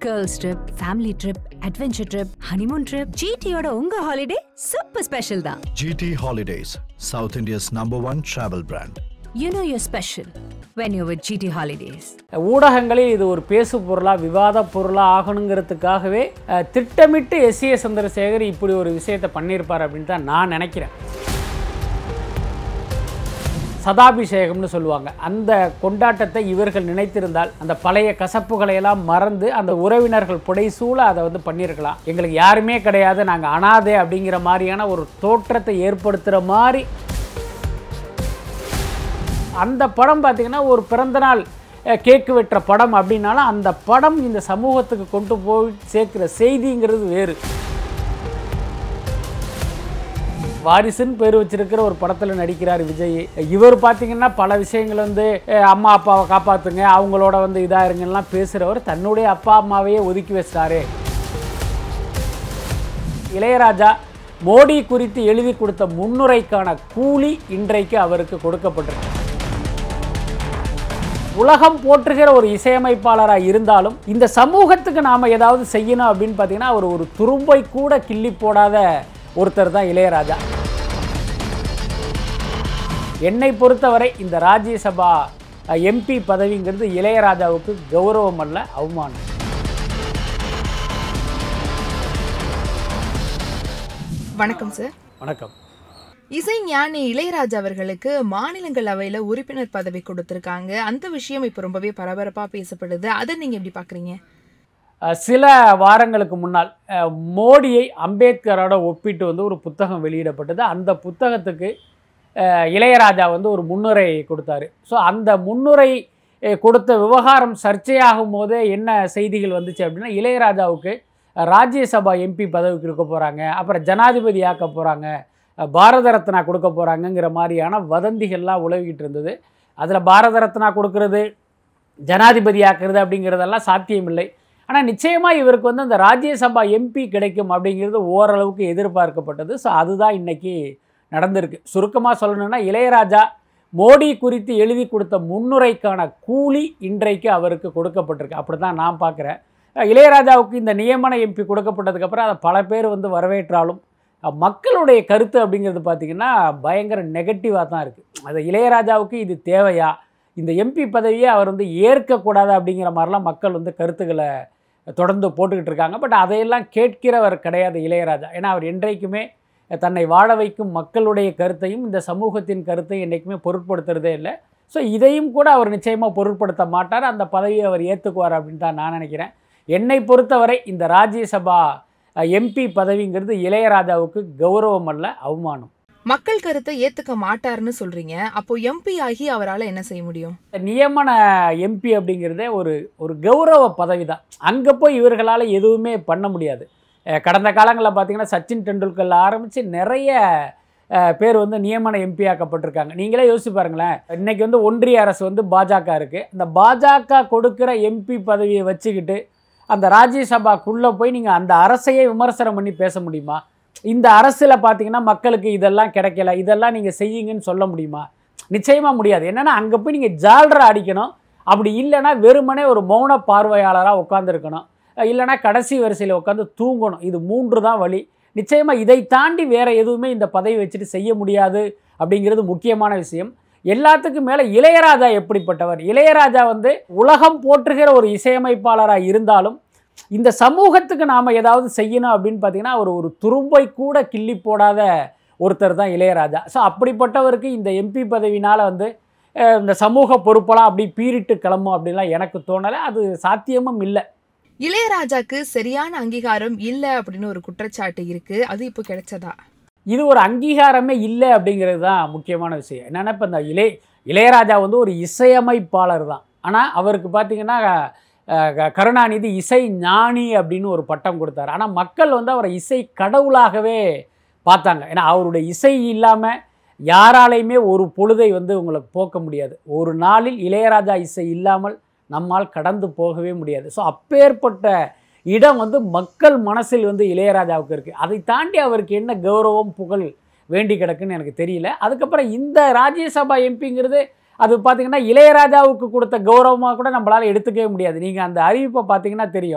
Girls trip family trip adventure trip honeymoon trip ஜிடியோட உங்க holiday super special தான் GT Holidays, South India's number one travel brand. You know your special when you with GT holidays ஊடகங்களில் இது ஒரு பேசு பொருளாக விவாத பொருளாக ஆகணுங்கிறதுக்காகவே அஹ், திட்டமிட்டு எஸ் ஏ சந்திரசேகர் இப்படி ஒரு விஷயத்தை பண்ணியிருப்பார் அப்படின்னு தான் நான் நினைக்கிறேன் சதாபிஷேகம்னு சொல்லுவாங்க அந்த கொண்டாட்டத்தை இவர்கள் நினைத்திருந்தால் அந்த பழைய கசப்புகளை எல்லாம் மறந்து அந்த உறவினர்கள் புடைசூழ அதை வந்து பண்ணியிருக்கலாம் எங்களுக்கு யாருமே கிடையாது நாங்கள் அனாதை அப்படிங்கிற மாதிரியான ஒரு தோற்றத்தை ஏற்படுத்துகிற மாதிரி அந்த படம் பார்த்தீங்கன்னா ஒரு பிறந்தநாள் அஹ், கேக்கு வெட்டுற படம் அப்படின்னாலும் அந்த படம் இந்த சமூகத்துக்கு கொண்டு போய் சேர்க்கிற செய்திங்கிறது வேறு வாரிசுன்னு பேர் வச்சிருக்கிற ஒரு படத்தில் நடிக்கிறார் விஜய் இவர் பார்த்தீங்கன்னா பல விஷயங்கள் வந்து அஹ், அம்மா அப்பாவை காப்பாற்றுங்க அவங்களோட வந்து இதாயிருங்கலாம் பேசுகிறவர் தன்னுடைய அப்பா அம்மாவையே ஒதுக்கி வச்சிட்டாரு இளையராஜா மோடி குறித்து எழுதி கொடுத்த முன்னுரைக்கான கூலி இன்றைக்கு அவருக்கு கொடுக்கப்பட்டிருக்கு உலகம் போற்றுகிற ஒரு இசையமைப்பாளராக இருந்தாலும் இந்த சமூகத்துக்கு நாம் ஏதாவது செய்யணும் அப்படின்னு பார்த்தீங்கன்னா அவர் ஒரு துரும்பை கூட கிள்ளி போடாத ஒருத்தர் தான் இளையராஜா என்னை பொறுத்தவரை இந்த ராஜ்யசபா எம்பி பதவிங்கிறது இளையராஜாவுக்கு கௌரவம் அல்ல அவமானம் வணக்கம் சார் வணக்கம் இசை ஞானி இளையராஜா அவர்களுக்கு மாநிலங்களவையில உறுப்பினர் பதவி கொடுத்திருக்காங்க அந்த விஷயம் இப்ப ரொம்பவே பரபரப்பா பேசப்படுது அதை நீங்க எப்படி பாக்குறீங்க அஹ், சில வாரங்களுக்கு முன்னால் அஹ், மோடியை அம்பேத்கரோட ஒப்பிட்டு வந்து ஒரு புத்தகம் வெளியிடப்பட்டது அந்த புத்தகத்துக்கு அஹ், இளையராஜா வந்து ஒரு முன்னுரை கொடுத்தாரு ஸோ அந்த முன்னுரை அஹ், கொடுத்த விவகாரம் சர்ச்சையாகும் போதே என்ன செய்திகள் வந்துச்சு அப்படின்னா இளையராஜாவுக்கு அஹ், ராஜ்யசபா எம்பி பதவி கொடுக்க போகிறாங்க அப்புறம் ஜனாதிபதி ஆக்க போகிறாங்க பாரத ரத்னா கொடுக்க போகிறாங்கங்கிற மாதிரியான வதந்திகள்லாம் உலவிக்கிட்டு இருந்தது அதில் பாரத ரத்னா கொடுக்கறது ஜனாதிபதி ஆக்குறது அப்படிங்கிறதெல்லாம் சாத்தியமில்லை ஆனால் நிச்சயமாக இவருக்கு வந்து அந்த ராஜ்யசபா எம்பி கிடைக்கும் அப்படிங்கிறது ஓரளவுக்கு எதிர்பார்க்கப்பட்டது ஸோ அதுதான் இன்னைக்கு நடந்திருக்கு சுருக்கமாக சொல்லணும்னா இளையராஜா மோடி குறித்து எழுதி கொடுத்த முன்னுரைக்கான கூலி இன்றைக்கு அவருக்கு கொடுக்கப்பட்டிருக்கு அப்படி தான் நான் பார்க்குறேன் இளையராஜாவுக்கு இந்த நியமன எம்பி கொடுக்கப்பட்டதுக்கப்புறம் அதை பல பேர் வந்து வரவேற்றாலும் அஹ், மக்களுடைய கருத்து அப்படிங்கிறது பார்த்திங்கன்னா பயங்கர நெகட்டிவாக தான் இருக்குது அது இளையராஜாவுக்கு இது தேவையா இந்த எம்பி பதவியை அவர் வந்து ஏற்கக்கூடாது அப்படிங்கிற மாதிரிலாம் மக்கள் வந்து கருத்துக்களை தொடர்ந்து போட்டுக்கிட்டு இருக்காங்க பட் அதையெல்லாம் கேட்கிறவர் கிடையாது இளையராஜா ஏன்னா அவர் என்றைக்குமே தன்னை வாழ வைக்கும் மக்களுடைய கருத்தையும் இந்த சமூகத்தின் கருத்தையும் என்றைக்குமே பொருட்படுத்துறதே இல்லை ஸோ இதையும் கூட அவர் நிச்சயமாக பொருட்படுத்த மாட்டார் அந்த பதவியை அவர் ஏற்றுக்குவார் அப்படின்னு தான் நான் நினைக்கிறேன் என்னை பொறுத்தவரை இந்த ராஜ்யசபா எம்பி பதவிங்கிறது இளையராஜாவுக்கு கௌரவம் அல்ல அவமானம் மக்கள் கருத்தை ஏத்துக்க மாட்டாருன்னு சொல்றீங்க அப்போ எம்பி ஆகி அவரால என்ன செய்ய முடியும் இந்த நியமன எம்பி அப்படிங்கிறதே ஒரு ஒரு கௌரவ பதவி தான் அங்கே போய் இவர்களால் எதுவுமே பண்ண முடியாது அஹ் கடந்த காலங்களில் பார்த்தீங்கன்னா சச்சின் டெண்டுல்கர்ல ஆரம்பித்து நிறைய அஹ், பேர் வந்து நியமன எம்பி ஆக்கப்பட்டிருக்காங்க நீங்களே யோசிச்சு பாருங்களேன் இன்னைக்கு வந்து ஒன்றிய அரசு வந்து பாஜக இருக்குது இந்த பாஜக கொடுக்குற எம்பி பதவியை வச்சுக்கிட்டு அந்த ராஜ்யசபாக்குள்ளே போய் நீங்கள் அந்த அரசையே விமர்சனம் பண்ணி பேச முடியுமா இந்த அரசில் பார்த்தீங்கன்னா மக்களுக்கு இதெல்லாம் கிடைக்கல இதெல்லாம் நீங்கள் செய்யுங்கன்னு சொல்ல முடியுமா நிச்சயமாக முடியாது என்னென்னா அங்கே போய் நீங்கள் ஜால்ரா அடிக்கணும் அப்படி இல்லைன்னா வெறுமனே ஒரு மௌன பார்வையாளராக உட்காந்துருக்கணும் இல்லைன்னா கடைசி வரிசையில் உட்காந்து தூங்கணும் இது மூன்று தான் வழி நிச்சயமாக இதை தாண்டி வேறு எதுவுமே இந்த பதவி வச்சுட்டு செய்ய முடியாது அப்படிங்கிறது முக்கியமான விஷயம் எல்லாத்துக்கும் மேலே இளையராஜா எப்படிப்பட்டவர் இளையராஜா வந்து உலகம் போற்றுகிற ஒரு இசையமைப்பாளராக இருந்தாலும் இந்த சமூகத்துக்கு நாம் ஏதாவது செய்யணும் அப்படின்னு பார்த்தீங்கன்னா அவர் ஒரு துரும்பை கூட கிள்ளி போடாத ஒருத்தர் தான் இளையராஜா ஸோ அப்படிப்பட்டவருக்கு இந்த எம்பி பதவினால் வந்து அஹ், இந்த சமூக பொறுப்பெல்லாம் அப்படி பீறிட்டு கிளம்பும் அப்படின்லாம் எனக்கு தோணலை அது சாத்தியமும் இல்லை இளையராஜாக்கு சரியான அங்கீகாரம் இல்ல அப்படின்னு ஒரு குற்றச்சாட்டு இருக்கு அது இப்போ கிடைச்சதா இது ஒரு அங்கீகாரமே இல்லை அப்படிங்கிறது தான் முக்கியமான விஷயம் என்னென்னா இப்போ இந்த இளைய இளையராஜா வந்து ஒரு இசையமைப்பாளர் தான் ஆனால் அவருக்கு பார்த்தீங்கன்னா அஹ், க- கருணாநிதி இசை ஞானி அப்படின்னு ஒரு பட்டம் கொடுத்தாரு ஆனால் மக்கள் வந்து அவரை இசை கடவுளாகவே பார்த்தாங்க ஏன்னா அவருடைய இசை இல்லாமல் யாராலையுமே ஒரு பொழுதை வந்து உங்களுக்கு போக்க முடியாது ஒரு நாளில் இளையராஜா இசை இல்லாமல் நம்மால் கடந்து போகவே முடியாது ஸோ அப்பேற்பட்ட இடம் வந்து மக்கள் மனசில் வந்து இளையராஜாவுக்கு இருக்குது அதை தாண்டி அவருக்கு என்ன கௌரவம் புகழ் வேண்டி கிடக்குன்னு எனக்கு தெரியல அதுக்கப்புறம் இந்த ராஜ்யசபா எம்பிங்கிறது அது பார்த்தீங்கன்னா இளையராஜாவுக்கு கொடுத்த கௌரவமாக கூட நம்மளால் எடுத்துக்கவே முடியாது நீங்கள் அந்த அறிவிப்பை பார்த்தீங்கன்னா தெரியும்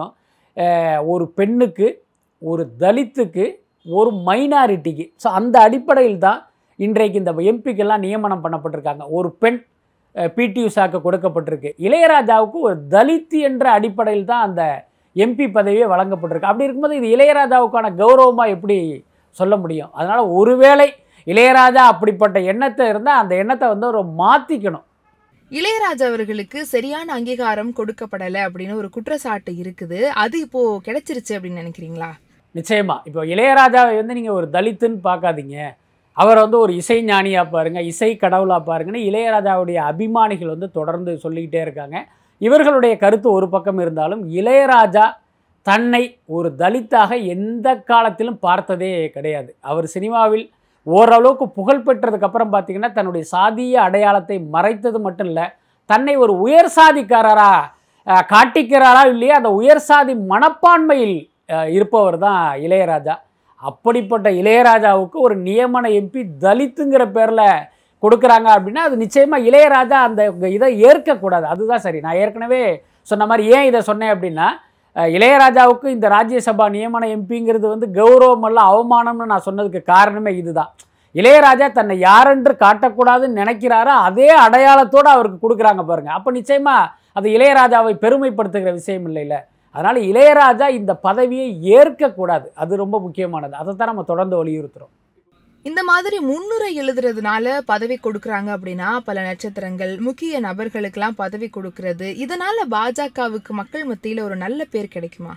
அஹ், ஒரு பெண்ணுக்கு ஒரு தலித்துக்கு ஒரு மைனாரிட்டிக்கு ஸோ அந்த அடிப்படையில் தான் இன்றைக்கு இந்த எம்பிக்கெல்லாம் நியமனம் பண்ணப்பட்டிருக்காங்க ஒரு பெண் பிடி உஷாக்கு கொடுக்கப்பட்டிருக்கு இளையராஜாவுக்கு ஒரு தலித் என்ற அடிப்படையில் தான் அந்த எம்பி பதவியே வழங்கப்பட்டிருக்கு அப்படி இருக்கும்போது இது இளையராஜாவுக்கான கௌரவமாக எப்படி சொல்ல முடியும் அதனால் ஒருவேளை இளையராஜா அப்படிப்பட்ட எண்ணத்தை இருந்தால் அந்த எண்ணத்தை வந்து ஒரு மாற்றிக்கணும் இளையராஜா அவர்களுக்கு சரியான அங்கீகாரம் கொடுக்கப்படல அப்படின்னு ஒரு குற்றச்சாட்டு இருக்குது அது இப்போ கிடைச்சிருச்சு அப்படின்னு நினைக்கிறீங்களா நிச்சயமா இப்போ இளையராஜாவை வந்து நீங்கள் ஒரு தலித்துன்னு பார்க்காதீங்க அவரை வந்து ஒரு இசை ஞானியாக பாருங்க இசை கடவுளாக பாருங்கன்னு இளையராஜாவுடைய அபிமானிகள் வந்து தொடர்ந்து சொல்லிக்கிட்டே இருக்காங்க இவர்களுடைய கருத்து ஒரு பக்கம் இருந்தாலும் இளையராஜா தன்னை ஒரு தலித்தாக எந்த காலத்திலும் பார்த்ததே கிடையாது அவர் சினிமாவில் ஓரளவுக்கு புகழ் பெற்றதுக்கப்புறம் பார்த்தீங்கன்னா தன்னுடைய சாதிய அடையாளத்தை மறைத்தது மட்டும் இல்லை தன்னை ஒரு உயர் சாதிக்காரரா அஹ், காட்டிக்கிறாரா இல்லையா அந்த உயர் சாதி மனப்பான்மையில் அஹ், இருப்பவர் தான் இளையராஜா அப்படிப்பட்ட இளையராஜாவுக்கு ஒரு நியமன எம்பி தலித்துங்கிற பேரில் கொடுக்குறாங்க அப்படின்னா அது நிச்சயமாக இளையராஜா அந்த இதை ஏற்கக்கூடாது அதுதான் சரி நான் ஏற்கனவே சொன்ன மாதிரி ஏன் இதை சொன்னேன் அப்படின்னா அஹ், இளையராஜாவுக்கு இந்த ராஜ்யசபா நியமன எம்பிங்கிறது வந்து கௌரவம் அல்ல அவமானம்னு நான் சொன்னதுக்கு காரணமே இதுதான் இளையராஜா தன்னை யாரென்று காட்டக்கூடாதுன்னு நினைக்கிறாரோ அதே அடையாளத்தோடு அவருக்கு கொடுக்குறாங்க பாருங்க அப்போ நிச்சயமாக அது இளையராஜாவை பெருமைப்படுத்துகிற விஷயம் இல்லைல்ல அதனால் இளையராஜா இந்த பதவியை ஏற்கக்கூடாது அது ரொம்ப முக்கியமானது அதை தான் நம்ம தொடர்ந்து வலியுறுத்துகிறோம் இந்த மாதிரி முன்னுரை எழுதுறதுனால பதவி கொடுக்கறாங்க அப்படின்னா பல நட்சத்திரங்கள் முக்கிய நபர்களுக்கெல்லாம் பதவி கொடுக்கறது இதனால பாஜகவுக்கு மக்கள் மத்தியில ஒரு நல்ல பேர் கிடைக்குமா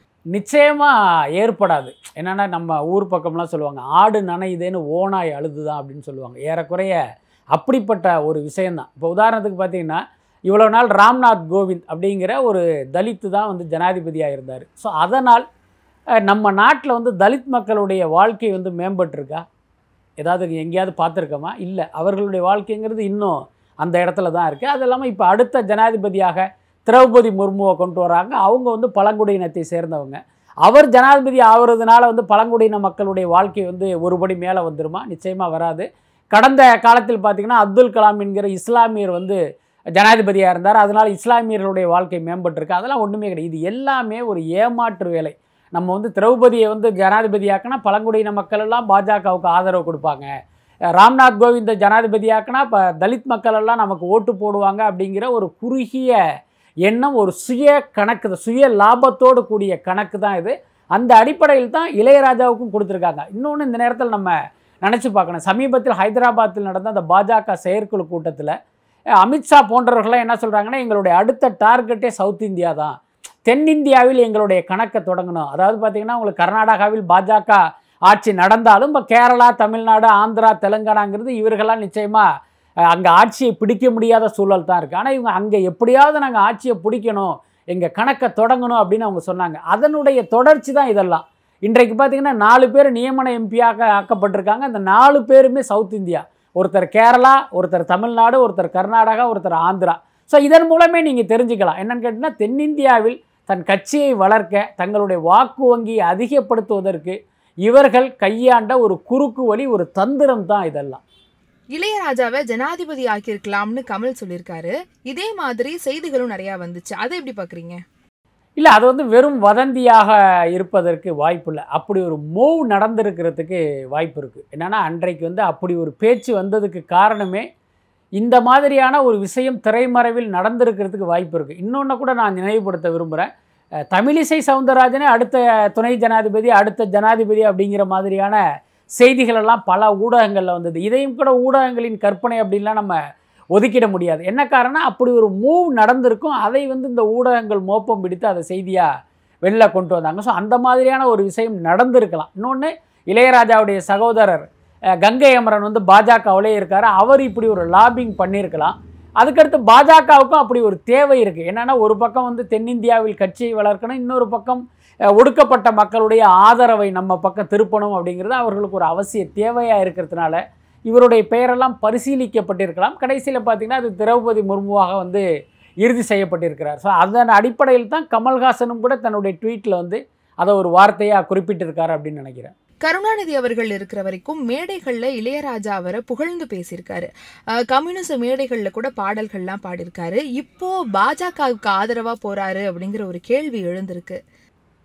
நிச்சயமாக ஏற்படாது என்னென்னா நம்ம ஊர் பக்கம்லாம் சொல்லுவாங்க ஆடு நனையுதேன்னு ஓனாய் அழுதுதான் அப்படின்னு சொல்லுவாங்க ஏறக்குறைய அப்படிப்பட்ட ஒரு விஷயந்தான் இப்போ உதாரணத்துக்கு பார்த்தீங்கன்னா இவ்வளோ நாள் ராம்நாத் கோவிந்த் அப்படிங்கிற ஒரு தலித்து தான் வந்து ஜனாதிபதியாக இருந்தார் ஸோ அதனால் அஹ், நம்ம நாட்டில் வந்து தலித் மக்களுடைய வாழ்க்கை வந்து மேம்பட்டிருக்கா ஏதாவது எங்கேயாவது பார்த்துருக்கோமா இல்லை அவர்களுடைய வாழ்க்கைங்கிறது இன்னும் அந்த இடத்துல தான் இருக்குது அது இல்லாமல் இப்போ அடுத்த ஜனாதிபதியாக திரௌபதி முர்முவை கொண்டு வராங்க அவங்க வந்து பழங்குடியினத்தை சேர்ந்தவங்க அவர் ஜனாதிபதி ஆகிறதுனால வந்து பழங்குடியின மக்களுடைய வாழ்க்கை வந்து ஒருபடி மேலே வந்துருமா நிச்சயமாக வராது கடந்த காலத்தில் பார்த்திங்கன்னா அப்துல் கலாம் என்கிற இஸ்லாமியர் வந்து ஜனாதிபதியாக இருந்தார் அதனால் இஸ்லாமியர்களுடைய வாழ்க்கை மேம்பட்டிருக்கு அதெல்லாம் ஒன்றுமே கிடையாது இது எல்லாமே ஒரு ஏமாற்று வேலை நம்ம வந்து திரௌபதியை வந்து ஜனாதிபதியாக்கினா பழங்குடியின மக்கள் எல்லாம் பாஜகவுக்கு ஆதரவு கொடுப்பாங்க ராம்நாத் கோவிந்த ஜனாதிபதியாக்கினா இப்போ தலித் மக்கள் எல்லாம் நமக்கு ஓட்டு போடுவாங்க அப்படிங்கிற ஒரு குறுகிய எண்ணம் ஒரு சுய கணக்கு தான், சுய லாபத்தோடு கூடிய கணக்கு தான் இது அந்த அடிப்படையில் தான் இளையராஜாவுக்கும் கொடுத்துருக்காங்க இன்னொன்று இந்த நேரத்தில் நம்ம நினச்சி பார்க்கணும் சமீபத்தில் ஹைதராபாத்தில் நடந்த அந்த பாஜக செயற்குழு கூட்டத்தில் அஹ், அமித்ஷா போன்றவர்கள்லாம் என்ன சொல்கிறாங்கன்னா எங்களுடைய அடுத்த டார்கெட்டே சவுத் இந்தியா தான் தென்னிந்தியாவில் எங்களுடைய கணக்கை தொடங்கணும் அதாவது பார்த்திங்கன்னா உங்களுக்கு கர்நாடகாவில் பாஜக ஆட்சி நடந்தாலும் இப்போ கேரளா தமிழ்நாடு ஆந்திரா தெலுங்கானாங்கிறது இவர்களால் நிச்சயமாக அங்கே ஆட்சியை பிடிக்க முடியாத சூழல் தான் இருக்குது ஆனால் இவங்க அங்கே எப்படியாவது நாங்கள் ஆட்சியை பிடிக்கணும் எங்கள் கணக்கை தொடங்கணும் அப்படின்னு அவங்க சொன்னாங்க அதனுடைய தொடர்ச்சி தான் இதெல்லாம் இன்றைக்கு பார்த்தீங்கன்னா நாலு பேர் நியமன எம்பியாக ஆக்கப்பட்டிருக்காங்க அந்த நாலு பேருமே சவுத் இந்தியா ஒருத்தர் கேரளா ஒருத்தர் தமிழ்நாடு ஒருத்தர் கர்நாடகா ஒருத்தர் ஆந்திரா ஸோ இதன் மூலமே நீங்கள் தெரிஞ்சுக்கலாம் என்னன்னு கேட்டிங்கன்னா தென்னிந்தியாவில் தன் கட்சியை வளர்க்க தங்களுடைய வாக்கு வங்கியை அதிகப்படுத்துவதற்கு இவர்கள் கையாண்ட ஒரு குறுக்கு வழி ஒரு தந்திரம் தான் இதெல்லாம் இளையராஜாவை ஜனாதிபதி ஆக்கியிருக்கலாம்னு கமல் சொல்லியிருக்காரு இதே மாதிரி செய்திகளும் நிறைய வந்துச்சு அதை எப்படி பாக்குறீங்க இல்லை அது வந்து வெறும் வதந்தியாக இருப்பதற்கு வாய்ப்பு இல்லை அப்படி ஒரு மூவ் நடந்திருக்கிறதுக்கு வாய்ப்பு இருக்குது என்னென்னா அன்றைக்கு வந்து அப்படி ஒரு பேச்சு வந்ததுக்கு காரணமே இந்த மாதிரியான ஒரு விஷயம் திரைமறைவில் நடந்திருக்கிறதுக்கு வாய்ப்பு இருக்குது இன்னொன்று கூட நான் நினைவுபடுத்த விரும்புகிறேன் அஹ், தமிழிசை சவுந்தரராஜனே அடுத்த துணை ஜனாதிபதி அடுத்த ஜனாதிபதி அப்படிங்கிற மாதிரியான செய்திகள் எல்லாம் பல ஊடகங்களில் வந்தது இதையும் கூட ஊடகங்களின் கற்பனை அப்படின்லாம் நம்ம ஒதுக்கிட முடியாது என்ன காரணம் அப்படி ஒரு மூவ் நடந்திருக்கும் அதை வந்து இந்த ஊடகங்கள் மோப்பம் பிடித்து அதை செய்தியாக வெளில கொண்டு வந்தாங்க ஸோ அந்த மாதிரியான ஒரு விஷயம் நடந்திருக்கலாம் இன்னொன்று இளையராஜாவுடைய சகோதரர் அஹ், கங்கை அமரன் வந்து பாஜகவிலே இருக்காரு அவர் இப்படி ஒரு லாபிங் பண்ணியிருக்கலாம் அதுக்கடுத்து பாஜகவுக்கும் அப்படி ஒரு தேவை இருக்குது என்னென்னா ஒரு பக்கம் வந்து தென்னிந்தியாவில் கட்சியை வளர்க்கணும் இன்னொரு பக்கம் அஹ், ஒடுக்கப்பட்ட மக்களுடைய ஆதரவை நம்ம பக்கம் திருப்பணும் அப்படிங்கிறது அவர்களுக்கு ஒரு அவசிய தேவையாக இருக்கிறதுனால இவருடைய பெயரெல்லாம் பரிசீலிக்கப்பட்டிருக்கலாம் கடைசியில் பார்த்தீங்கன்னா அது திரௌபதி முர்முவாக வந்து இறுதி செய்யப்பட்டிருக்கிறார் ஸோ அதன் அடிப்படையில் தான் கமல்ஹாசனும் கூட தன்னுடைய ட்வீட்டில் வந்து அதை ஒரு வார்த்தையாக குறிப்பிட்டிருக்காரு அப்படின்னு நினைக்கிறேன் கருணாநிதி அவர்கள் இருக்கிற வரைக்கும் மேடைகள்ல இளையராஜா அவரை புகழ்ந்து பேசியிருக்காரு அஹ், கம்யூனிச மேடைகள்ல கூட பாடல்கள்லாம் பாடியிருக்காரு இப்போ பாஜகவுக்கு ஆதரவா போறாரு அப்படிங்கிற ஒரு கேள்வி எழுந்திருக்கு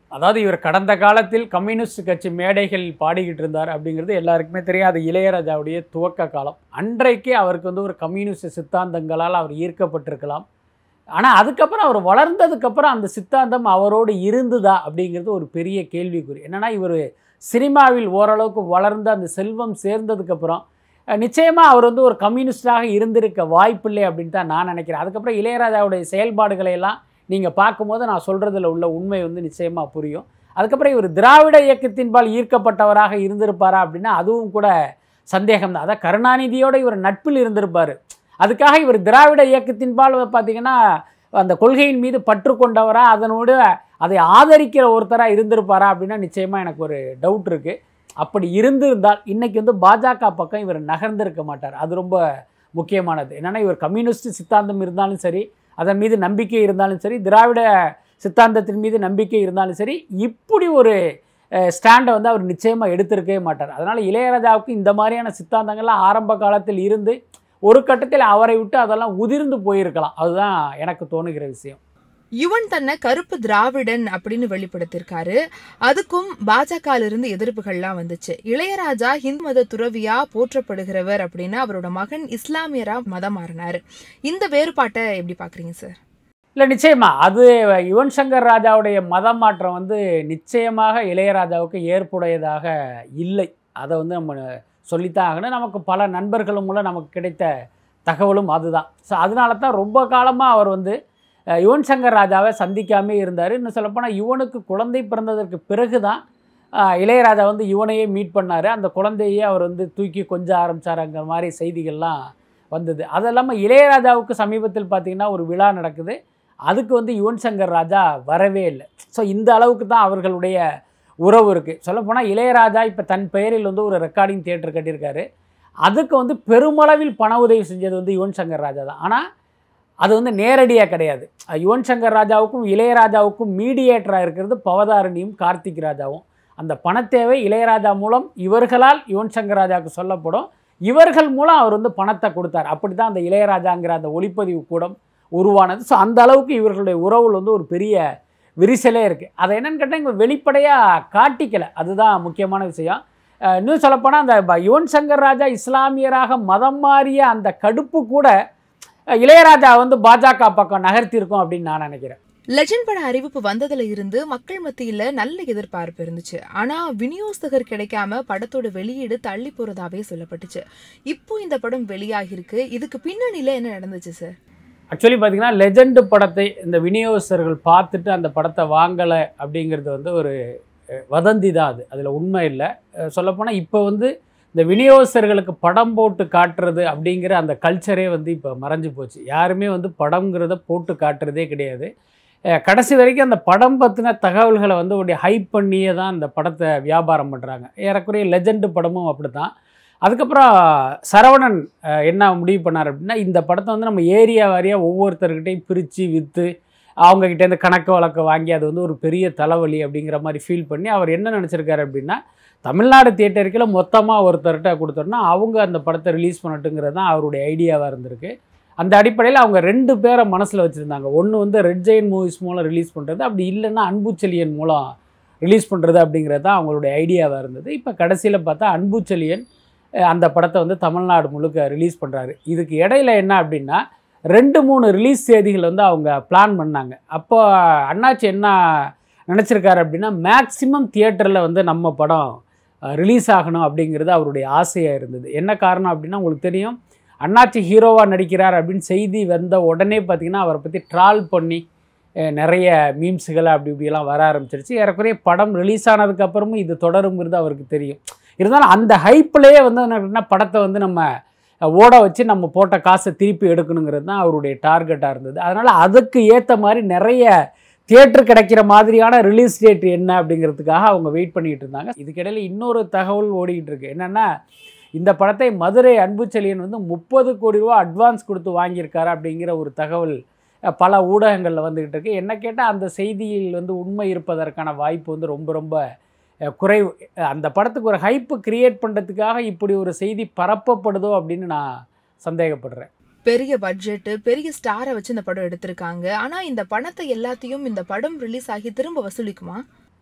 அதாவது இவர் கடந்த காலத்தில் கம்யூனிஸ்ட் கட்சி மேடைகள் பாடிக்கிட்டு இருந்தார் அப்படிங்கிறது எல்லாருக்குமே தெரியும் அது இளையராஜாவுடைய துவக்க காலம் அன்றைக்கே அவருக்கு வந்து ஒரு கம்யூனிஸ்ட் சித்தாந்தங்களால் அவர் ஈர்க்கப்பட்டிருக்கலாம் ஆனால் அதுக்கப்புறம் அவர் வளர்ந்ததுக்கப்புறம் அந்த சித்தாந்தம் அவரோடு இருந்துதா அப்படிங்கிறது ஒரு பெரிய கேள்விக்குறி என்னென்னா இவர் சினிமாவில் ஓரளவுக்கு வளர்ந்து அந்த செல்வம் சேர்ந்ததுக்கப்புறம் நிச்சயமாக அவர் வந்து ஒரு கம்யூனிஸ்டாக இருந்திருக்க வாய்ப்பில்லை அப்படின்னு தான் நான் நினைக்கிறேன் அதுக்கப்புறம் இளையராஜாவுடைய செயல்பாடுகளை எல்லாம் நீங்கள் பார்க்கும்போது நான் சொல்கிறதுல உள்ள உண்மை வந்து நிச்சயமாக புரியும் அதுக்கப்புறம் இவர் திராவிட இயக்கத்தின்பால் ஈர்க்கப்பட்டவராக இருந்திருப்பாரா அப்படின்னா அதுவும் கூட சந்தேகம் தான் அதான் கருணாநிதியோடு இவர் நட்பில் இருந்திருப்பார் அதுக்காக இவர் திராவிட இயக்கத்தின்பால் பார்த்தீங்கன்னா அந்த கொள்கையின் மீது பற்று கொண்டவரா அதனோடு அதை ஆதரிக்கிற ஒருத்தராக இருந்திருப்பாரா அப்படின்னா நிச்சயமாக எனக்கு ஒரு டவுட் இருக்குது அப்படி இருந்திருந்தால் இன்னைக்கு வந்து பாஜக பக்கம் இவர் நகர்ந்திருக்க மாட்டார் அது ரொம்ப முக்கியமானது என்னென்னா இவர் கம்யூனிஸ்ட் சித்தாந்தம் இருந்தாலும் சரி அதன் மீது நம்பிக்கை இருந்தாலும் சரி திராவிட சித்தாந்தத்தின் மீது நம்பிக்கை இருந்தாலும் சரி இப்படி ஒரு ஸ்டாண்டை வந்து அவர் நிச்சயமாக எடுத்திருக்கவே மாட்டார் அதனால் இளையராஜாவுக்கு இந்த மாதிரியான சித்தாந்தங்கள்லாம் ஆரம்ப காலத்தில் இருந்து ஒரு கட்டத்தில் அவரை விட்டு அதெல்லாம் உதிர்ந்து போயிருக்கலாம் அதுதான் எனக்கு தோணுகிற விஷயம் யுவன் தன்னை கருப்பு திராவிடன் அப்படின்னு வெளிப்படுத்தியிருக்காரு அதுக்கும் பாஜக இருந்து எதிர்ப்புகள்லாம் வந்துச்சு இளையராஜா ஹிந்து மத துறவியா போற்றப்படுகிறவர் அப்படின்னு அவரோட மகன் இஸ்லாமியரா மதம் மாறினாரு இந்த வேறுபாட்டை எப்படி பாக்குறீங்க சார் இல்லை நிச்சயமா அது யுவன் சங்கர் ராஜாவுடைய மதம் மாற்றம் வந்து நிச்சயமாக இளையராஜாவுக்கு ஏற்புடையதாக இல்லை அதை வந்து நம்ம சொல்லித்தான் ஆகணும் நமக்கு பல நண்பர்களும் மூலம் நமக்கு கிடைத்த தகவலும் அதுதான் ஸோ அதனால தான் ரொம்ப காலமாக அவர் வந்து அஹ், யுவன் சங்கர் ராஜாவை சந்திக்காமே இருந்தார் இன்னும் சொல்லப்போனால் யுவனுக்கு குழந்தை பிறந்ததற்கு பிறகு தான் அஹ், இளையராஜா வந்து யுவனையே மீட் பண்ணார் அந்த குழந்தையே அவர் வந்து தூக்கி கொஞ்ச ஆரம்பிச்சாருங்கிற மாதிரி செய்திகள்லாம் வந்தது அது இல்லாமல் இளையராஜாவுக்கு சமீபத்தில் பார்த்திங்கன்னா ஒரு விழா நடக்குது அதுக்கு வந்து யுவன் சங்கர் ராஜா வரவே இல்லை ஸோ இந்த அளவுக்கு தான் அவர்களுடைய உறவு இருக்குது சொல்லப்போனால் இளையராஜா இப்போ தன் பெயரில் வந்து ஒரு ரெக்கார்டிங் தியேட்டர் கட்டியிருக்காரு அதுக்கு வந்து பெருமளவில் பண உதவி செஞ்சது வந்து யுவன் சங்கர் ராஜா தான் ஆனால் அது வந்து நேரடியாக கிடையாது அஹ் யுவன் சங்கர் ராஜாவுக்கும் இளையராஜாவுக்கும் மீடியேட்டராக இருக்கிறது பவதாரணியும் கார்த்திக் ராஜாவும் அந்த பணத்தேவை இளையராஜா மூலம் இவர்களால் யுவன் சங்கர் ராஜாவுக்கு சொல்லப்படும் இவர்கள் மூலம் அவர் வந்து பணத்தை கொடுத்தார் அப்படி தான் அந்த இளையராஜாங்கிற அந்த ஒளிப்பதிவு கூடம் உருவானது ஸோ அந்த அளவுக்கு இவர்களுடைய உறவுல வந்து ஒரு பெரிய விரிசலே இருக்குது அதை என்னன்னு கேட்டால் இங்கே வெளிப்படையாக காட்டிக்கலை அதுதான் முக்கியமான விஷயம் அஹ் இன்னும் சொல்லப்போனால் அந்த ப- யுவன் சங்கர் ராஜா இஸ்லாமியராக மதம் மாறிய அந்த கடுப்பு கூட அஹ் இளையராஜா வந்து பாஜக பக்கம் நகர்த்தியிருக்கோம் அப்படின்னு நான் நினைக்கிறேன் லெஜண்ட் பட அறிவிப்பு வந்ததுல இருந்து மக்கள் மத்தியில நல்ல எதிர்பார்ப்பு இருந்துச்சு ஆனா விநியோகஸ்தகர் கிடைக்காம படத்தோட வெளியீடு தள்ளி போறதாவே சொல்லப்பட்டுச்சு இப்போ இந்த படம் வெளியாகிருக்கு இதுக்கு பின்னணியில என்ன நடந்துச்சு சார் ஆக்சுவலி பார்த்தீங்கன்னா லெஜெண்டு படத்தை இந்த விநியோகஸ்தர்கள் பார்த்துட்டு அந்த படத்தை வாங்கலை அப்படிங்கிறது வந்து ஒரு அஹ், வதந்தி தான் அது அதில் உண்மை இல்லை அஹ், சொல்லப்போனால் இப்போ வந்து இந்த விநியோகஸ்தர்களுக்கு படம் போட்டு காட்டுறது அப்படிங்கிற அந்த கல்ச்சரே வந்து இப்போ மறைஞ்சு போச்சு யாருமே வந்து படம்ங்கிறத போட்டு காட்டுறதே கிடையாது அஹ், கடைசி வரைக்கும் அந்த படம் பற்றின தகவல்களை வந்து ஒரு ஹைப் பண்ணியே தான் அந்த படத்தை வியாபாரம் பண்ணுறாங்க ஏறக்குறைய லெஜெண்டு படமும் அப்படி தான் அதுக்கப்புறம் சரவணன் அஹ், என்ன முடிவு பண்ணார் அப்படின்னா இந்த படத்தை வந்து நம்ம ஏரியா வாரியாக ஒவ்வொருத்தர்கிட்டையும் பிரித்து விற்று அவங்கக்கிட்டேருந்து கணக்கு வழக்கு வாங்கி அது வந்து ஒரு பெரிய தலைவலி அப்படிங்கிற மாதிரி ஃபீல் பண்ணி அவர் என்ன நினச்சிருக்காரு அப்படின்னா தமிழ்நாடு தியேட்டருக்கில் மொத்தமாக ஒருத்தர்கிட்ட கொடுத்தோன்னா அவங்க அந்த படத்தை ரிலீஸ் பண்ணட்டுங்கிறது தான் அவருடைய ஐடியாவாக இருந்திருக்கு அந்த அடிப்படையில் அவங்க ரெண்டு பேரை மனசில் வச்சுருந்தாங்க ஒன்று வந்து ரெட் ஜெயின் மூவிஸ் மூலம் ரிலீஸ் பண்ணுறது அப்படி இல்லைன்னா அன்புச்செழியன் மூலம் ரிலீஸ் பண்ணுறது அப்படிங்கிறது தான் அவங்களுடைய ஐடியாவாக இருந்தது இப்போ கடைசியில் பார்த்தா அன்புச்செழியன் அஹ், அந்த படத்தை வந்து தமிழ்நாடு முழுக்க ரிலீஸ் பண்ணுறாரு இதுக்கு இடையில என்ன அப்படின்னா ரெண்டு மூணு ரிலீஸ் தேதிகள் வந்து அவங்க பிளான் பண்ணாங்க அப்போ அண்ணாச்சி என்ன நினச்சிருக்காரு அப்படின்னா மேக்ஸிமம் தியேட்டரில் வந்து நம்ம படம் ரிலீஸ் ஆகணும் அப்படிங்கிறது அவருடைய ஆசையாக இருந்தது என்ன காரணம் அப்படின்னா உங்களுக்கு தெரியும் அண்ணாச்சி ஹீரோவாக நடிக்கிறார் அப்படின்னு செய்தி வந்த உடனே பார்த்திங்கன்னா அவரை பற்றி ட்ரால் பண்ணி அஹ், நிறைய மீம்ஸுகள் அப்படி இப்படியெல்லாம் வர ஆரம்பிச்சிருச்சு ஏறக்குறைய படம் ரிலீஸ் ஆனதுக்கப்புறமும் இது தொடருங்கிறது அவருக்கு தெரியும் இருந்தாலும் அந்த ஹைப்லேயே வந்து என்ன படத்தை வந்து நம்ம அஹ், ஓட வச்சு நம்ம போட்ட காசை திருப்பி எடுக்கணுங்கிறது தான் அவருடைய டார்கெட்டாக இருந்தது அதனால் அதுக்கு ஏற்ற மாதிரி நிறைய தியேட்டர் கிடைக்கிற மாதிரியான ரிலீஸ் டேட் என்ன அப்படிங்கிறதுக்காக அவங்க வெயிட் பண்ணிட்டு இருந்தாங்க இதுக்கிடையில் இன்னொரு தகவல் ஓடிக்கிட்டு இருக்கு என்னென்னா இந்த படத்தை மதுரை அன்புச்செழியன் வந்து முப்பது கோடி ரூபா அட்வான்ஸ் கொடுத்து வாங்கியிருக்காரு அப்படிங்கிற ஒரு தகவல் அஹ், பல ஊடகங்களில் வந்துக்கிட்டு இருக்கு என்ன கேட்டால் அந்த செய்தியில் வந்து உண்மை இருப்பதற்கான வாய்ப்பு வந்து ரொம்ப ரொம்ப அஹ், குறைவு அஹ், அந்த படத்துக்கு ஒரு ஹைப்பு கிரியேட் பண்ணுறதுக்காக இப்படி ஒரு செய்தி பரப்பப்படுதோ அப்படின்னு நான் சந்தேகப்படுறேன் பெரிய பட்ஜெட் பெரிய ஸ்டாரை வச்சு இந்த படம் எடுத்திருக்காங்க ஆனா இந்த பணத்தை எல்லாத்தையும் இந்த படம் ரிலீஸ் ஆகி திரும்ப வசூலிக்குமா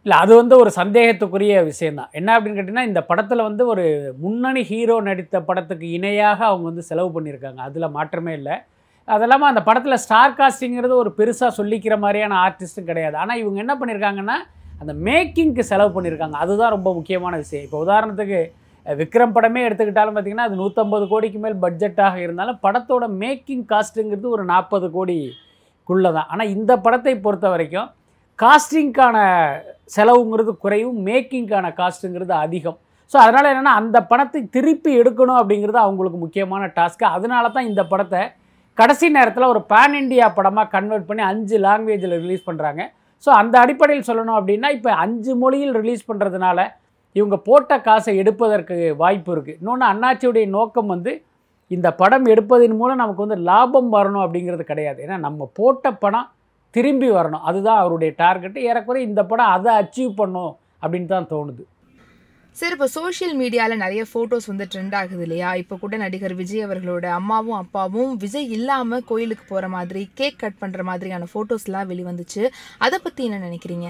இல்லை அது வந்து ஒரு சந்தேகத்துக்குரிய விஷயம்தான் என்ன அப்படின்னு கேட்டிங்கன்னா இந்த படத்தில் வந்து ஒரு முன்னணி ஹீரோ நடித்த படத்துக்கு இணையாக அவங்க வந்து செலவு பண்ணியிருக்காங்க அதில் மாற்றமே இல்லை அது இல்லாமல் அந்த படத்தில் ஸ்டார் காஸ்டிங்கிறது ஒரு பெருசாக சொல்லிக்கிற மாதிரியான ஆர்டிஸ்ட்டும் கிடையாது ஆனால் இவங்க என்ன பண்ணியிருக்காங்கன்னா அந்த மேக்கிங்க்கு செலவு பண்ணியிருக்காங்க அதுதான் ரொம்ப முக்கியமான விஷயம் இப்போ உதாரணத்துக்கு அஹ், விக்ரம் படமே எடுத்துக்கிட்டாலும் பார்த்தீங்கன்னா அது நூற்றம்பது கோடிக்கு மேல் பட்ஜெட்டாக இருந்தாலும் படத்தோட மேக்கிங் காஸ்ட்டுங்கிறது ஒரு நாற்பது கோடிக்குள்ளே தான் ஆனால் இந்த படத்தை பொறுத்த வரைக்கும் காஸ்டிங்க்கான செலவுங்கிறது குறைவும் மேக்கிங்க்கான காஸ்ட்டுங்கிறது அதிகம் ஸோ அதனால் என்னென்னா அந்த படத்தை திருப்பி எடுக்கணும் அப்படிங்கிறது அவங்களுக்கு முக்கியமான டாஸ்க்கு அதனால தான் இந்த படத்தை கடைசி நேரத்தில் ஒரு பேன் இண்டியா படமாக கன்வெர்ட் பண்ணி அஞ்சு லாங்குவேஜில் ரிலீஸ் பண்ணுறாங்க ஸோ அந்த அடிப்படையில் சொல்லணும் அப்படின்னா இப்போ அஞ்சு மொழியில் ரிலீஸ் பண்ணுறதுனால இவங்க போட்ட காசை எடுப்பதற்கு வாய்ப்பு இருக்குது இன்னொன்று அண்ணாச்சியுடைய நோக்கம் வந்து இந்த படம் எடுப்பதன் மூலம் நமக்கு வந்து லாபம் வரணும் அப்படிங்கிறது கிடையாது ஏன்னா நம்ம போட்ட படம் திரும்பி வரணும் அதுதான் அவருடைய டார்கெட்டு ஏறக்குறைய இந்த படம் அதை அச்சீவ் பண்ணும் அப்படின்னு தான் தோணுது சார் இப்போ சோஷியல் மீடியாவில் நிறைய ஃபோட்டோஸ் வந்து ட்ரெண்ட் ஆகுது இல்லையா இப்போ கூட நடிகர் விஜய் அவர்களோட அம்மாவும் அப்பாவும் விஜய் இல்லாமல் கோயிலுக்கு போகிற மாதிரி கேக் கட் பண்ணுற மாதிரியான ஃபோட்டோஸ்லாம் வெளிவந்துச்சு அதை பற்றி என்ன நினைக்கிறீங்க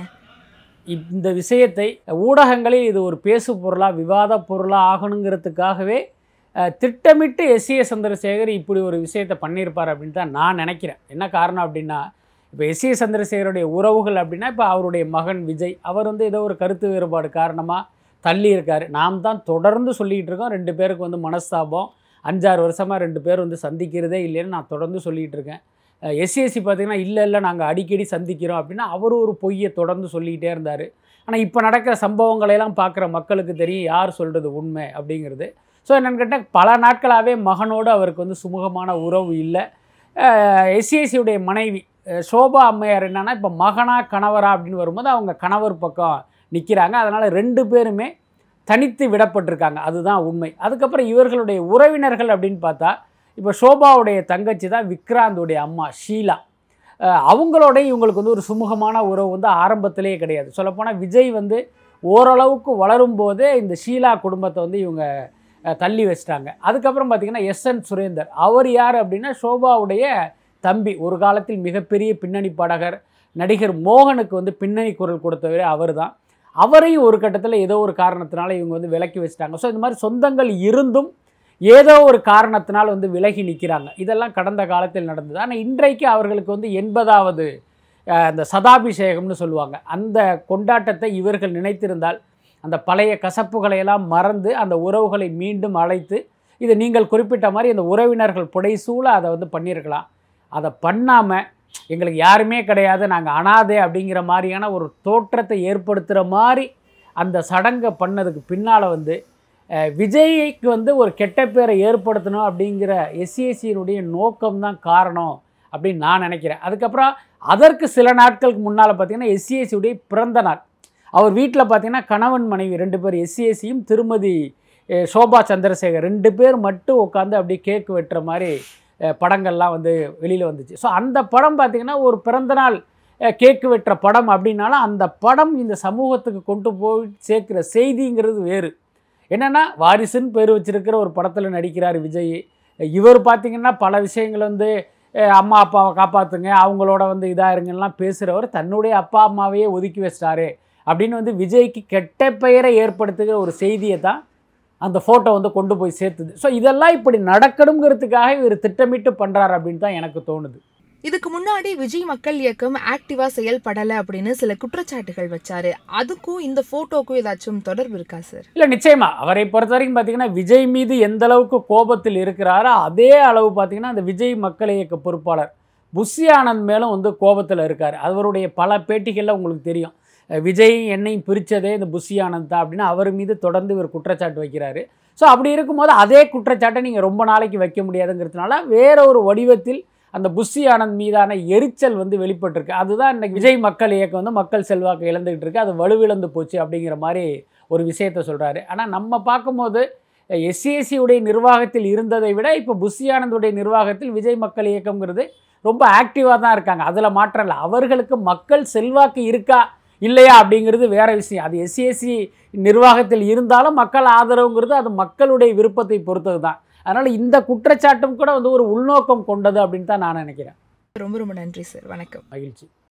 இந்த விஷயத்தை ஊடகங்களில் இது ஒரு பேசு பொருளாக விவாத பொருளாக ஆகணுங்கிறதுக்காகவே அஹ், திட்டமிட்டு எஸ் ஏ சந்திரசேகர் இப்படி ஒரு விஷயத்தை பண்ணியிருப்பார் அப்படின்னு தான் நான் நினைக்கிறேன் என்ன காரணம் அப்படின்னா இப்போ எஸ் ஏ சந்திரசேகருடைய உறவுகள் அப்படின்னா இப்போ அவருடைய மகன் விஜய் அவர் வந்து ஏதோ ஒரு கருத்து வேறுபாடு காரணமாக தள்ளி இருக்கார் நாம் தான் தொடர்ந்து சொல்லிகிட்டு இருக்கோம் ரெண்டு பேருக்கு வந்து மனஸ்தாபம் அஞ்சாறு வருஷமாக ரெண்டு பேர் வந்து சந்திக்கிறதே இல்லைன்னு நான் தொடர்ந்து சொல்லிகிட்டு இருக்கேன் எஸ்சிஎஸ்சி பார்த்தீங்கன்னா இல்லை இல்லை நாங்கள் அடிக்கடி சந்திக்கிறோம் அப்படின்னா அவர் ஒரு பொய்யை தொடர்ந்து சொல்லிக்கிட்டே இருந்தார் ஆனால் இப்போ நடக்கிற சம்பவங்களையெல்லாம் பார்க்குற மக்களுக்கு தெரியும் யார் சொல்கிறது உண்மை அப்படிங்கிறது ஸோ என்னென்னு கேட்டால் பல நாட்களாகவே மகனோடு அவருக்கு வந்து சுமூகமான உறவு இல்லை எஸ்சிஎஸ்சியுடைய மனைவி அஹ் சோபா அம்மையார் என்னன்னா இப்போ மகனா கணவரா அப்படின்னு வரும்போது அவங்க கணவர் பக்கம் நிற்கிறாங்க அதனால் ரெண்டு பேருமே தனித்து விடப்பட்டிருக்காங்க அதுதான் உண்மை அதுக்கப்புறம் இவர்களுடைய உறவினர்கள் அப்படின்னு பார்த்தா இப்போ ஷோபாவுடைய தங்கச்சி தான் விக்ராந்துடைய அம்மா ஷீலா அஹ் அவங்களோட இவங்களுக்கு வந்து ஒரு சுமூகமான உறவு வந்து ஆரம்பத்திலேயே கிடையாது சொல்லப்போனால் விஜய் வந்து ஓரளவுக்கு வளரும் போதே இந்த ஷீலா குடும்பத்தை வந்து இவங்க அஹ், தள்ளி வச்சிட்டாங்க அதுக்கப்புறம் பார்த்திங்கன்னா எஸ் என் சுரேந்தர் அவர் யார் அப்படின்னா ஷோபாவுடைய தம்பி ஒரு காலத்தில் மிகப்பெரிய பின்னணி பாடகர் நடிகர் மோகனுக்கு வந்து பின்னணி குரல் கொடுத்தவரே அவர் தான் அவரையும் ஒரு கட்டத்தில் ஏதோ ஒரு காரணத்தினால இவங்க வந்து விலக்கி வச்சிட்டாங்க ஸோ இந்த மாதிரி சொந்தங்கள் இருந்தும் ஏதோ ஒரு காரணத்தினால் வந்து விலகி நிற்கிறாங்க இதெல்லாம் கடந்த காலத்தில் நடந்தது ஆனால் இன்றைக்கு அவர்களுக்கு வந்து எண்பதாவது அஹ், அந்த சதாபிஷேகம்னு சொல்லுவாங்க அந்த கொண்டாட்டத்தை இவர்கள் நினைத்திருந்தால் அந்த பழைய கசப்புகளை எல்லாம் மறந்து அந்த உறவுகளை மீண்டும் அழைத்து இது நீங்கள் குறிப்பிட்ட மாதிரி அந்த உறவினர்கள் புடைசூழ அதை வந்து பண்ணியிருக்கலாம் அதை பண்ணாமல் எங்களுக்கு யாருமே கிடையாது நாங்கள் அனாதை அப்படிங்கிற மாதிரியான ஒரு தோற்றத்தை ஏற்படுத்துகிற மாதிரி அந்த சடங்கை பண்ணதுக்கு பின்னால் வந்து அஹ், விஜய்க்கு வந்து ஒரு கெட்ட பேரை ஏற்படுத்தணும் அப்படிங்கிற எஸ்சிஎஸ்சியினுடைய நோக்கம்தான் காரணம் அப்படின்னு நான் நினைக்கிறேன் அதுக்கப்புறம் அதற்கு சில நாட்களுக்கு முன்னால் பார்த்தீங்கன்னா எஸ்சிஎஸ்சியுடைய பிறந்த நாள் அவர் வீட்டில் பார்த்தீங்கன்னா கணவன் மனைவி ரெண்டு பேர் எஸ்சிஎஸ்சியும் திருமதி அஹ், சோபா சந்திரசேகர் ரெண்டு பேர் மட்டும் உட்காந்து அப்படியே கேக் வெட்டுற மாதிரி அஹ், படங்கள்லாம் வந்து வெளியில் வந்துச்சு ஸோ அந்த படம் பார்த்திங்கன்னா ஒரு பிறந்தநாள் அஹ், கேக்கு வெட்டுற படம் அப்படின்னாலும் அந்த படம் இந்த சமூகத்துக்கு கொண்டு போய் சேர்க்குற செய்திங்கிறது வேறு என்னென்னா வாரிசுன்னு பேர் வச்சிருக்கிற ஒரு படத்தில் நடிக்கிறார் விஜய் இவர் பார்த்திங்கன்னா பல விஷயங்கள் வந்து அஹ், அம்மா அப்பாவை காப்பாற்றுங்க அவங்களோட வந்து இதாக இருங்கலாம் பேசுகிறவர் தன்னுடைய அப்பா அம்மாவையே ஒதுக்கி வச்சிட்டாரு அப்படின்னு வந்து விஜய்க்கு கெட்ட பெயரை ஏற்படுத்துகிற ஒரு செய்தியை தான் அந்த ஃபோட்டோ வந்து கொண்டு போய் சேர்த்துது ஸோ இதெல்லாம் இப்படி நடக்கணுங்கிறதுக்காக இவர் திட்டமிட்டு பண்ணுறாரு அப்படின்னு தான் எனக்கு தோணுது இதுக்கு முன்னாடி விஜய் மக்கள் இயக்கம் ஆக்டிவா செயல்படலை அப்படின்னு சில குற்றச்சாட்டுகள் வச்சாரு அதுக்கும் இந்த போட்டோக்கும் ஏதாச்சும் தொடர்பு இருக்கா சார் இல்லை நிச்சயமா அவரை பொறுத்த வரைக்கும் பார்த்தீங்கன்னா விஜய் மீது எந்த அளவுக்கு கோபத்தில் இருக்கிறாரோ அதே அளவு பார்த்தீங்கன்னா அந்த விஜய் மக்கள் இயக்க பொறுப்பாளர் புஷி ஆனந்த் மேலும் வந்து கோபத்தில் இருக்கார் அவருடைய பல பேட்டிகளில் உங்களுக்கு தெரியும் அஹ் விஜய் என்னையும் பிரித்ததே இந்த புஷி ஆனந்த் தான் அப்படின்னு அவர் மீது தொடர்ந்து இவர் குற்றச்சாட்டு வைக்கிறாரு ஸோ அப்படி இருக்கும்போது அதே குற்றச்சாட்டை நீங்கள் ரொம்ப நாளைக்கு வைக்க முடியாதுங்கிறதுனால வேற ஒரு வடிவத்தில் அந்த புஷி ஆனந்த் மீதான எரிச்சல் வந்து வெளிப்பட்டிருக்கு அதுதான் இன்னைக்கு விஜய் மக்கள் இயக்கம் வந்து மக்கள் செல்வாக்கு இழந்துகிட்டு இருக்கு அது வலுவிழந்து போச்சு அப்படிங்கிற மாதிரி ஒரு விஷயத்த சொல்கிறாரு ஆனால் நம்ம பார்க்கும்போது எஸ்சிஎஸ்சி உடைய நிர்வாகத்தில் இருந்ததை விட இப்போ புஷி ஆனந்துடைய நிர்வாகத்தில் விஜய் மக்கள் இயக்கம்ங்கிறது ரொம்ப ஆக்டிவாக தான் இருக்காங்க அதில் மாற்றம் இல்லை அவர்களுக்கு மக்கள் செல்வாக்கு இருக்கா இல்லையா அப்படிங்கிறது வேற விஷயம் அது எஸ்சிஎஸ்சி நிர்வாகத்தில் இருந்தாலும் மக்கள் ஆதரவுங்கிறது அது மக்களுடைய விருப்பத்தை பொறுத்தது தான் அதனால் இந்த குற்றச்சாட்டும் கூட வந்து ஒரு உள்நோக்கம் கொண்டது அப்படின்னு தான் நான் நினைக்கிறேன் ரொம்ப ரொம்ப நன்றி சார் வணக்கம் மகிழ்ச்சி